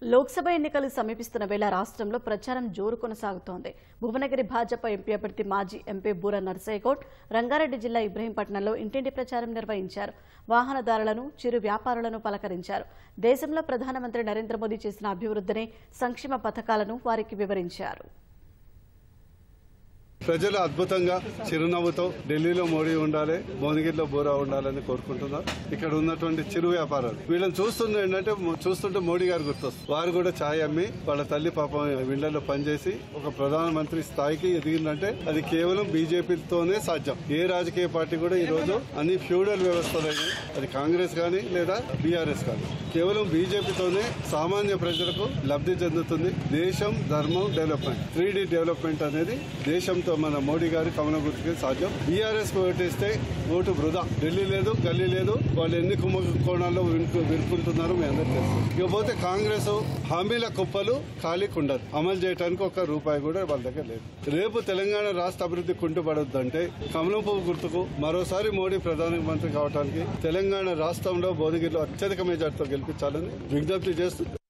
లోక్సభ ఎన్నికలు సమీపిస్తున్న వేళ రాష్ట్రంలో ప్రచారం జోరు కొనసాగుతోంది భువనగిరి భాజపా ఎంపీ అభ్యర్థి మాజీ ఎంపీ బూర నర్సయ్యగౌడ్ రంగారెడ్డి జిల్లా ఇబ్రహీంపట్నంలో ఇంటింటి ప్రచారం నిర్వహించారు వాహనదారులను చిరు వ్యాపారులను పలకరించారు దేశంలో ప్రధానమంత్రి నరేంద్ర మోదీ చేసిన అభివృద్ధిని సంక్షేమ పథకాలను వారికి వివరించారు ప్రజలు అద్భుతంగా చిరునవ్వుతో ఢిల్లీలో మోడీ ఉండాలి భువనగిరిలో బోరా ఉండాలని కోరుకుంటున్నారు ఇక్కడ ఉన్నటువంటి చిరు వ్యాపారాలు వీళ్ళని చూస్తుంటే ఏంటంటే మొ- చూస్తుంటే మోడీ గారు గుర్తొస్తారు వారు కూడా ఛాయ్ అమ్మి వాళ్ళ తల్లి పాపం వీళ్ళలో పనిచేసి ఒక ప్రధానమంత్రి స్థాయికి ఎదిగిందంటే అది కేవలం బీజేపీతోనే సాధ్యం ఏ రాజకీయ పార్టీ కూడా ఈ రోజు అన్ని ఫ్యూడల్ వ్యవస్థలైన అది కాంగ్రెస్ కానీ లేదా బీఆర్ఎస్ కానీ కేవలం బీజేపీతోనే సామాన్య ప్రజలకు లబ్ధి చెందుతుంది దేశం ధర్మం డెవలప్మెంట్ త్రీ డెవలప్మెంట్ అనేది దేశంతో మన మోడీ గారి కమల గుర్తుకి సాధ్యం బీఆర్ఎస్ కు ఓటేస్తే ఓటు వృధా ఢిల్లీ లేదు గల్లీ లేదు వాళ్ళు ఎన్ని కుంభకోణాల్లో వినుకు- వినుకుంటున్నారో మీ అందరికీ తెలుసు ఇకపోతే కాంగ్రెస్ హామీల కుప్పలు ఖాళీ కుండదు అమలు చేయడానికి ఒక రూపాయి కూడా వాళ్ళ దగ్గర లేదు రేపు తెలంగాణ రాష్ట్ర అభివృద్ధి కుంటుపడొద్దంటే కమలం పువ్వు గుర్తుకు మరోసారి మోడీ ప్రధానమంత్రి కావడానికి తెలంగాణ రాష్ట్రంలో భువనగిరిలో అత్యధిక మెజార్టీతో గెలిపించాలని విజ్ఞప్తి చేస్తూ